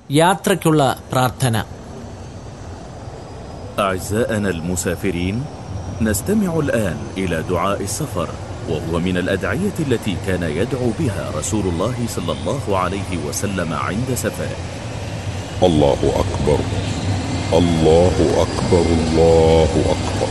യാത്രയ്ക്കുള്ള പ്രാർത്ഥന أعزائنا المسافرين نستمع الآن إلى دعاء السفر وهو من الأدعية التي كان يدعو بها رسول الله صلى الله عليه وسلم عند سفره الله أكبر الله أكبر الله أكبر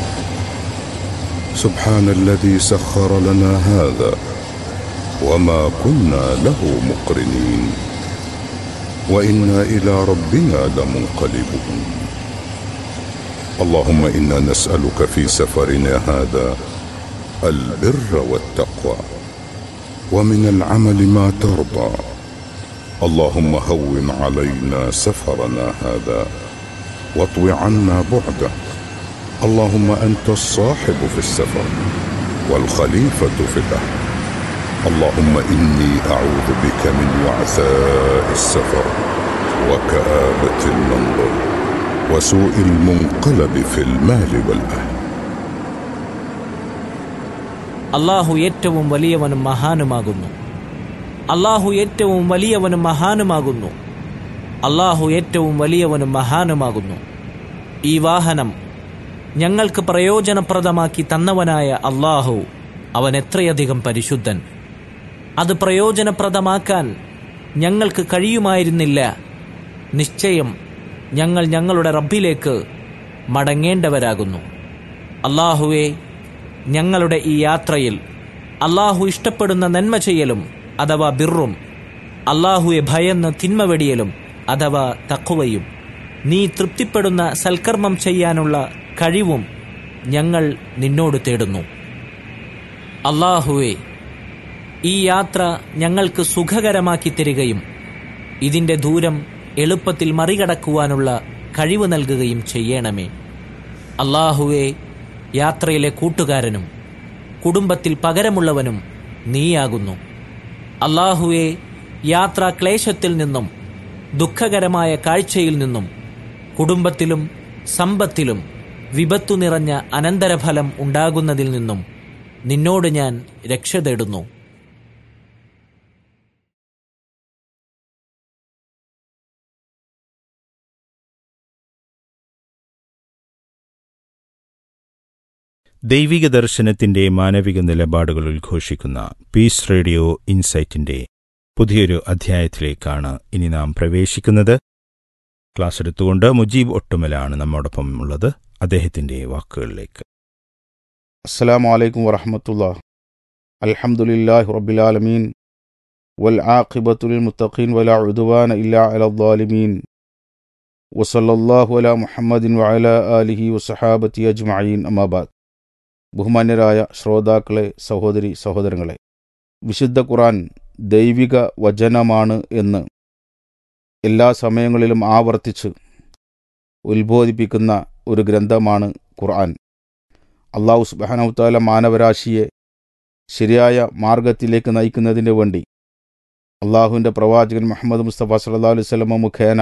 سبحان الذي سخر لنا هذا وما كنا له مقرنين وإنا إلى ربنا لمنقلبون اللهم إنا نسألك في سفرنا هذا البر والتقوى ومن العمل ما ترضى اللهم هون علينا سفرنا هذا واطو عنا بعده اللهم انت الصاحب في السفر والخليفه في الاهل اللهم اني اعوذ بك من وعثاء السفر وكابه المنظر وسوء المنقلب في المال والاهل അള്ളാഹു ഏറ്റവും വലിയവനും മഹാനുമാകുന്നു അള്ളാഹു ഏറ്റവും വലിയവനും മഹാനുമാകുന്നു അള്ളാഹു ഏറ്റവും വലിയവനും മഹാനുമാകുന്നു ഈ വാഹനം ഞങ്ങൾക്ക് പ്രയോജനപ്രദമാക്കി തന്നവനായ അള്ളാഹു അവൻ എത്രയധികം പരിശുദ്ധൻ അത് പ്രയോജനപ്രദമാക്കാൻ ഞങ്ങൾക്ക് കഴിയുമായിരുന്നില്ല നിശ്ചയം ഞങ്ങൾ ഞങ്ങളുടെ റബ്ബിലേക്ക് മടങ്ങേണ്ടവരാകുന്നു അള്ളാഹുവെ ഞങ്ങളുടെ ഈ യാത്രയിൽ അള്ളാഹു ഇഷ്ടപ്പെടുന്ന നന്മ ചെയ്യലും അഥവാ ബിറും അള്ളാഹുവെ ഭയന്ന് തിന്മ വെടിയലും അഥവാ തക്കുവയും നീ തൃപ്തിപ്പെടുന്ന സൽക്കർമ്മം ചെയ്യാനുള്ള കഴിവും ഞങ്ങൾ നിന്നോട് തേടുന്നു അള്ളാഹുവെ ഈ യാത്ര ഞങ്ങൾക്ക് സുഖകരമാക്കി തരികയും ഇതിൻ്റെ ദൂരം എളുപ്പത്തിൽ മറികടക്കുവാനുള്ള കഴിവ് നൽകുകയും ചെയ്യണമേ അള്ളാഹുവെ യാത്രയിലെ കൂട്ടുകാരനും കുടുംബത്തിൽ പകരമുള്ളവനും നീയാകുന്നു അള്ളാഹുവെ യാത്രാ ക്ലേശത്തിൽ നിന്നും ദുഃഖകരമായ കാഴ്ചയിൽ നിന്നും കുടുംബത്തിലും സമ്പത്തിലും വിപത്തു നിറഞ്ഞ അനന്തരഫലം ഉണ്ടാകുന്നതിൽ നിന്നും നിന്നോട് ഞാൻ രക്ഷ തേടുന്നു ദൈവിക ദർശനത്തിന്റെ മാനവിക നിലപാടുകൾ ഉദ്ഘോഷിക്കുന്ന പീസ് റേഡിയോ ഇൻസൈറ്റിന്റെ പുതിയൊരു അധ്യായത്തിലേക്കാണ് ഇനി നാം പ്രവേശിക്കുന്നത് ക്ലാസ് എടുത്തുകൊണ്ട് മുജീബ് ഒട്ടുമലാണ് നമ്മോടൊപ്പം ഉള്ളത് അദ്ദേഹത്തിന്റെ വാക്കുകളിലേക്ക് السلام عليكم ورحمة الله الحمد لله رب العالمين والعاقبة للمتقين ولا عدوان إلا على الظالمين وصلى الله على محمد وعلى آله وصحابته أجمعين أما بعد ബഹുമാന്യരായ ശ്രോതാക്കളെ സഹോദരി സഹോദരങ്ങളെ വിശുദ്ധ ഖുറാൻ ദൈവിക വചനമാണ് എന്ന് എല്ലാ സമയങ്ങളിലും ആവർത്തിച്ച് ഉത്ബോധിപ്പിക്കുന്ന ഒരു ഗ്രന്ഥമാണ് ഖുർആൻ അള്ളാഹു സുബാനവുത്താല മാനവരാശിയെ ശരിയായ മാർഗത്തിലേക്ക് നയിക്കുന്നതിന് വേണ്ടി അള്ളാഹുവിൻ്റെ പ്രവാചകൻ മുഹമ്മദ് മുസ്തഫ സല്ലാ അലൈഹി സ്വലമ മുഖേന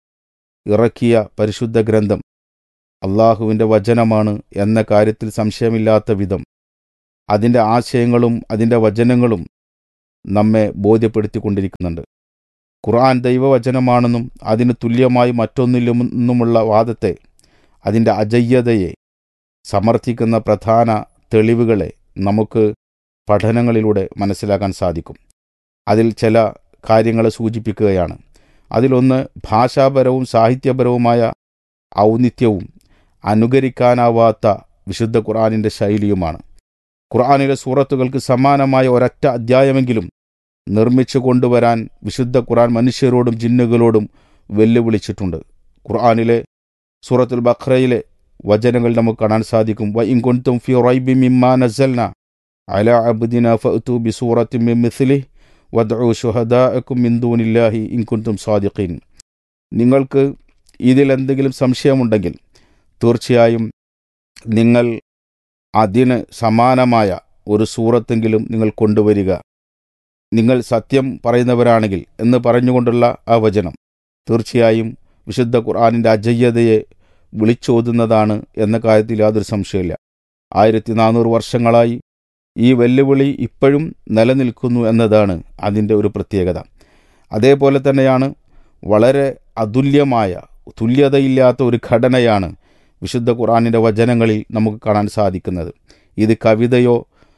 ഇറക്കിയ പരിശുദ്ധ ഗ്രന്ഥം അള്ളാഹുവിൻ്റെ വചനമാണ് എന്ന കാര്യത്തിൽ സംശയമില്ലാത്ത വിധം അതിൻ്റെ ആശയങ്ങളും അതിൻ്റെ വചനങ്ങളും നമ്മെ ബോധ്യപ്പെടുത്തിക്കൊണ്ടിരിക്കുന്നുണ്ട് ഖുർആൻ ദൈവവചനമാണെന്നും അതിന് തുല്യമായി മറ്റൊന്നില്ലെന്നുമുള്ള വാദത്തെ അതിൻ്റെ അജയ്യതയെ സമർത്ഥിക്കുന്ന പ്രധാന തെളിവുകളെ നമുക്ക് പഠനങ്ങളിലൂടെ മനസ്സിലാക്കാൻ സാധിക്കും അതിൽ ചില കാര്യങ്ങളെ സൂചിപ്പിക്കുകയാണ് അതിലൊന്ന് ഭാഷാപരവും സാഹിത്യപരവുമായ ഔന്നിത്യവും അനുകരിക്കാനാവാത്ത വിശുദ്ധ ഖുർആാനിൻ്റെ ശൈലിയുമാണ് ഖുർആാനിലെ സൂറത്തുകൾക്ക് സമാനമായ ഒരൊറ്റ അധ്യായമെങ്കിലും നിർമ്മിച്ചു കൊണ്ടുവരാൻ വിശുദ്ധ ഖുർആൻ മനുഷ്യരോടും ജിന്നുകളോടും വെല്ലുവിളിച്ചിട്ടുണ്ട് ഖുർആാനിലെ സൂറത്തുൽ ബഖ്റയിലെ വചനങ്ങൾ നമുക്ക് കാണാൻ സാധിക്കും വ ഇൻകൊണ്ടും ഫി റൈബി മിമ്മാ നസൽന അല അബ്ദിന ഫഅ്തു ബി സൂറത്തി മിൻ മിസ്ലി വദ്ഉ ശുഹദാഅക്കും മിൻ ദൂനില്ലാഹി ഇൻ കുൻതും സാദിഖീൻ നിങ്ങൾക്ക് ഇതിൽ എന്തെങ്കിലും സംശയമുണ്ടെങ്കിൽ തീർച്ചയായും നിങ്ങൾ അതിന് സമാനമായ ഒരു സൂറത്തെങ്കിലും നിങ്ങൾ കൊണ്ടുവരിക നിങ്ങൾ സത്യം പറയുന്നവരാണെങ്കിൽ എന്ന് പറഞ്ഞുകൊണ്ടുള്ള ആ വചനം തീർച്ചയായും വിശുദ്ധ ഖുർആാനിൻ്റെ അജയ്യതയെ വിളിച്ചോതുന്നതാണ് എന്ന കാര്യത്തിൽ യാതൊരു സംശയമില്ല ആയിരത്തി നാനൂറ് വർഷങ്ങളായി ഈ വെല്ലുവിളി ഇപ്പോഴും നിലനിൽക്കുന്നു എന്നതാണ് അതിൻ്റെ ഒരു പ്രത്യേകത അതേപോലെ തന്നെയാണ് വളരെ അതുല്യമായ തുല്യതയില്ലാത്ത ഒരു ഘടനയാണ് വിശുദ്ധ ഖുർആാനിൻ്റെ വചനങ്ങളിൽ നമുക്ക് കാണാൻ സാധിക്കുന്നത് ഇത് കവിതയോ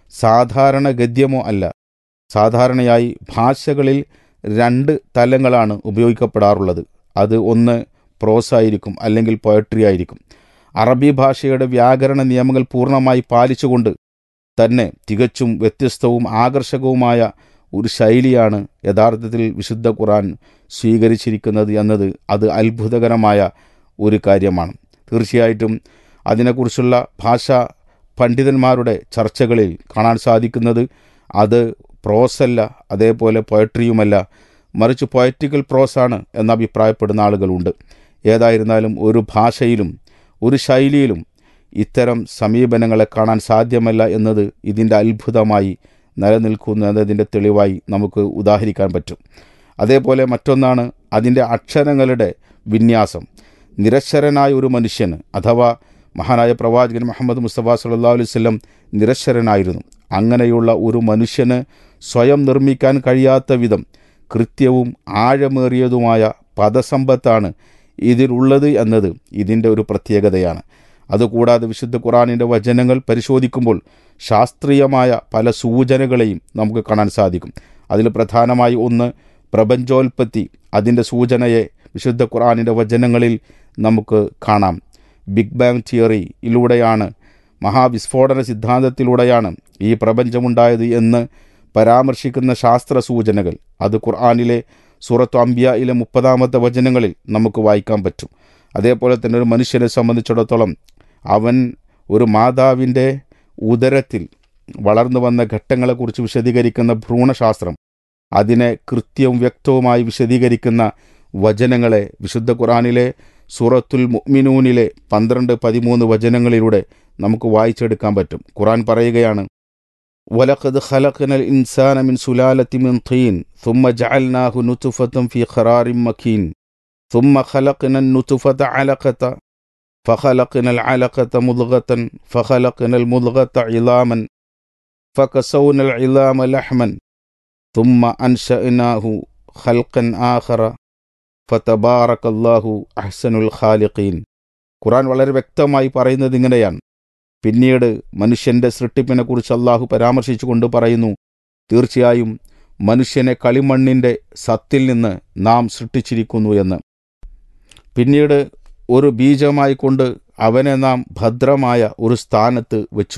സാധാരണ ഗദ്യമോ അല്ല സാധാരണയായി ഭാഷകളിൽ രണ്ട് തലങ്ങളാണ് ഉപയോഗിക്കപ്പെടാറുള്ളത് അത് ഒന്ന് പ്രോസ് ആയിരിക്കും അല്ലെങ്കിൽ പോയട്രി ആയിരിക്കും അറബി ഭാഷയുടെ വ്യാകരണ നിയമങ്ങൾ പൂർണ്ണമായി പാലിച്ചുകൊണ്ട് തന്നെ തികച്ചും വ്യത്യസ്തവും ആകർഷകവുമായ ഒരു ശൈലിയാണ് യഥാർത്ഥത്തിൽ വിശുദ്ധ ഖുർആൻ സ്വീകരിച്ചിരിക്കുന്നത് എന്നത് അത് അത്ഭുതകരമായ ഒരു കാര്യമാണ് തീർച്ചയായിട്ടും അതിനെക്കുറിച്ചുള്ള ഭാഷാ പണ്ഡിതന്മാരുടെ ചർച്ചകളിൽ കാണാൻ സാധിക്കുന്നത് അത് പ്രോസല്ല അതേപോലെ പോയട്രിയുമല്ല മറിച്ച് പൊയറ്റിക്കൽ പ്രോസാണ് എന്ന് അഭിപ്രായപ്പെടുന്ന ആളുകളുണ്ട് ഏതായിരുന്നാലും ഒരു ഭാഷയിലും ഒരു ശൈലിയിലും ഇത്തരം സമീപനങ്ങളെ കാണാൻ സാധ്യമല്ല എന്നത് ഇതിൻ്റെ അത്ഭുതമായി നിലനിൽക്കുന്നു എന്നതിൻ്റെ തെളിവായി നമുക്ക് ഉദാഹരിക്കാൻ പറ്റും അതേപോലെ മറ്റൊന്നാണ് അതിൻ്റെ അക്ഷരങ്ങളുടെ വിന്യാസം നിരക്ഷരനായ ഒരു മനുഷ്യന് അഥവാ മഹാനായ പ്രവാചകൻ മുഹമ്മദ് മുസ്തഫ സല്ലാ അലൈഹി വല്ലം നിരക്ഷരനായിരുന്നു അങ്ങനെയുള്ള ഒരു മനുഷ്യന് സ്വയം നിർമ്മിക്കാൻ കഴിയാത്ത വിധം കൃത്യവും ആഴമേറിയതുമായ പദസമ്പത്താണ് ഇതിലുള്ളത് എന്നത് ഇതിൻ്റെ ഒരു പ്രത്യേകതയാണ് അതുകൂടാതെ വിശുദ്ധ ഖുറാനിൻ്റെ വചനങ്ങൾ പരിശോധിക്കുമ്പോൾ ശാസ്ത്രീയമായ പല സൂചനകളെയും നമുക്ക് കാണാൻ സാധിക്കും അതിൽ പ്രധാനമായി ഒന്ന് പ്രപഞ്ചോൽപത്തി അതിൻ്റെ സൂചനയെ വിശുദ്ധ ഖുറാനിൻ്റെ വചനങ്ങളിൽ നമുക്ക് കാണാം ബിഗ് ബാങ് തിയറിയിലൂടെയാണ് മഹാവിസ്ഫോടന സിദ്ധാന്തത്തിലൂടെയാണ് ഈ പ്രപഞ്ചമുണ്ടായത് എന്ന് പരാമർശിക്കുന്ന ശാസ്ത്ര സൂചനകൾ അത് ഖുർആാനിലെ സൂറത്തു അംബിയയിലെ മുപ്പതാമത്തെ വചനങ്ങളിൽ നമുക്ക് വായിക്കാൻ പറ്റും അതേപോലെ തന്നെ ഒരു മനുഷ്യനെ സംബന്ധിച്ചിടത്തോളം അവൻ ഒരു മാതാവിൻ്റെ ഉദരത്തിൽ വളർന്നു വന്ന ഘട്ടങ്ങളെക്കുറിച്ച് വിശദീകരിക്കുന്ന ഭ്രൂണശാസ്ത്രം അതിനെ കൃത്യവും വ്യക്തവുമായി വിശദീകരിക്കുന്ന വചനങ്ങളെ വിശുദ്ധ ഖുറാനിലെ സൂറത്തുൽ മുഅ്മിനൂനിലെ പന്ത്രണ്ട് പതിമൂന്ന് വചനങ്ങളിലൂടെ നമുക്ക് വായിച്ചെടുക്കാൻ പറ്റും ഖുറാൻ പറയുകയാണ് ولقد خلقنا الإنسان من سلالة من طين ثم جعلناه نطفة في قرار مكين ثم خلقنا النطفة علقة فخلقنا العلقة مضغة فخلقنا المضغة عظاما فكسونا العظام لحما ثم أنشأناه خلقا آخر ഫതബാറക് അള്ളാഹു അഹ്സനുൽ ഖാലിഖീൻ ഖുറാൻ വളരെ വ്യക്തമായി പറയുന്നത് ഇങ്ങനെയാണ് പിന്നീട് മനുഷ്യന്റെ സൃഷ്ടിപ്പിനെക്കുറിച്ച് അള്ളാഹു പരാമർശിച്ചുകൊണ്ട് പറയുന്നു തീർച്ചയായും മനുഷ്യനെ കളിമണ്ണിൻ്റെ സത്തിൽ നിന്ന് നാം സൃഷ്ടിച്ചിരിക്കുന്നു എന്ന് പിന്നീട് ഒരു ബീജമായി കൊണ്ട് അവനെ നാം ഭദ്രമായ ഒരു സ്ഥാനത്ത് വെച്ചു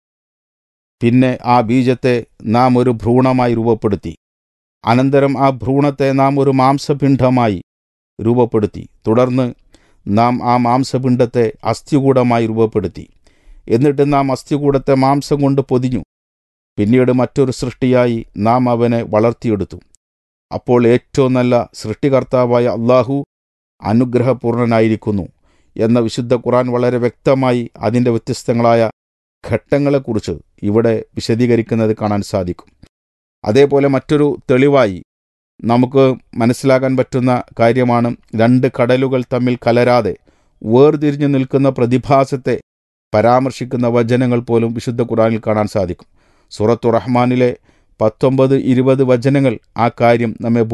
പിന്നെ ആ ബീജത്തെ നാം ഒരു ഭ്രൂണമായി രൂപപ്പെടുത്തി അനന്തരം ആ ഭ്രൂണത്തെ നാം ഒരു മാംസപിണ്ഡമായി രൂപപ്പെടുത്തി തുടർന്ന് നാം ആ മാംസപിണ്ഡത്തെ അസ്ഥികൂടമായി രൂപപ്പെടുത്തി എന്നിട്ട് നാം അസ്ഥികൂടത്തെ മാംസം കൊണ്ട് പൊതിഞ്ഞു പിന്നീട് മറ്റൊരു സൃഷ്ടിയായി നാം അവനെ വളർത്തിയെടുത്തു അപ്പോൾ ഏറ്റവും നല്ല സൃഷ്ടികർത്താവായ അള്ളാഹു അനുഗ്രഹപൂർണനായിരിക്കുന്നു എന്ന വിശുദ്ധ ഖുറാൻ വളരെ വ്യക്തമായി അതിൻ്റെ വ്യത്യസ്തങ്ങളായ ഘട്ടങ്ങളെക്കുറിച്ച് ഇവിടെ വിശദീകരിക്കുന്നത് കാണാൻ സാധിക്കും അതേപോലെ മറ്റൊരു തെളിവായി നമുക്ക് മനസ്സിലാക്കാൻ പറ്റുന്ന കാര്യമാണ് രണ്ട് കടലുകൾ തമ്മിൽ കലരാതെ വേർതിരിഞ്ഞു നിൽക്കുന്ന പ്രതിഭാസത്തെ പരാമർശിക്കുന്ന വചനങ്ങൾ പോലും വിശുദ്ധ ഖുറാനിൽ കാണാൻ സാധിക്കും സൂറത്തു റഹ്മാനിലെ പത്തൊമ്പത് ഇരുപത് വചനങ്ങൾ ആ കാര്യം നമ്മെ